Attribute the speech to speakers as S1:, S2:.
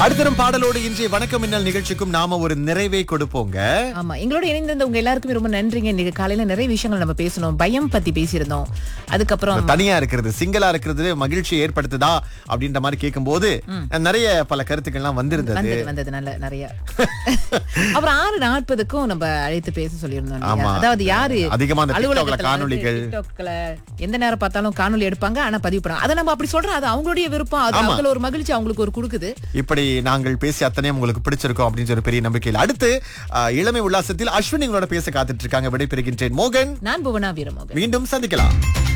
S1: அடுத்தரும் பாடலோடு இன்றைய வணக்கம் மின்னல் நிகழ்ச்சிக்கும் நாம ஒரு நிறைவை கொடுப்போங்க
S2: ஆமா எங்களோட இணைந்திருந்த உங்க எல்லாருக்குமே ரொம்ப நன்றிங்க இன்னைக்கு காலையில நிறைய விஷயங்கள் நம்ம பேசணும் பயம் பத்தி பேசியிருந்தோம் அதுக்கப்புறம்
S1: தனியா இருக்கிறது சிங்கிளா இருக்கிறது மகிழ்ச்சி ஏற்படுத்துதா அப்படின்ற மாதிரி கேட்கும்போது நிறைய பல கருத்துக்கள்லாம் வந்திருந்தது
S2: வந்தது வந்தது நல்ல நிறைய அப்புறம் ஆறு நாற்பதுக்கும் நம்ம அழைத்து பேச சொல்லியிருந்தோம் இல்லையா?
S1: ஆமா.
S2: அதாவது யாரு
S1: அதிகமா அந்த டிக்டாக்ல
S2: அலுவலகத்துல
S1: காணொளிகள்.
S2: வந்து டிக்டாக்ல எந்த நேரம் பார்த்தாலும் காணொளி எடுப்பாங்க ஆனா பதிவு பண்ணாங்க அதை நம்ம அப்படி சொல்றோம் அது அவங்களுடைய விருப்பம் அது
S1: ஆமா.
S2: அதுல ஒரு மகிழ்ச்சி அவங்களுக்கு ஒரு கொடுக்குது
S1: இப்படி நாங்கள் பேசி அத்தனையும் உங்களுக்கு பிடிச்சிருக்கோம் அப்படின்னு ஒரு பெரிய நம்பிக்கையில் அடுத்து ஆஹ், இளமை உல்லாசத்தில் அஸ்வின் எங்களோட பேச காத்துட்டு இருக்காங்க விடைபெறுகின்றேன் மோகன்
S2: நான் புவனா வீரமோகன்
S1: மீண்டும் சந்திக்கலாம்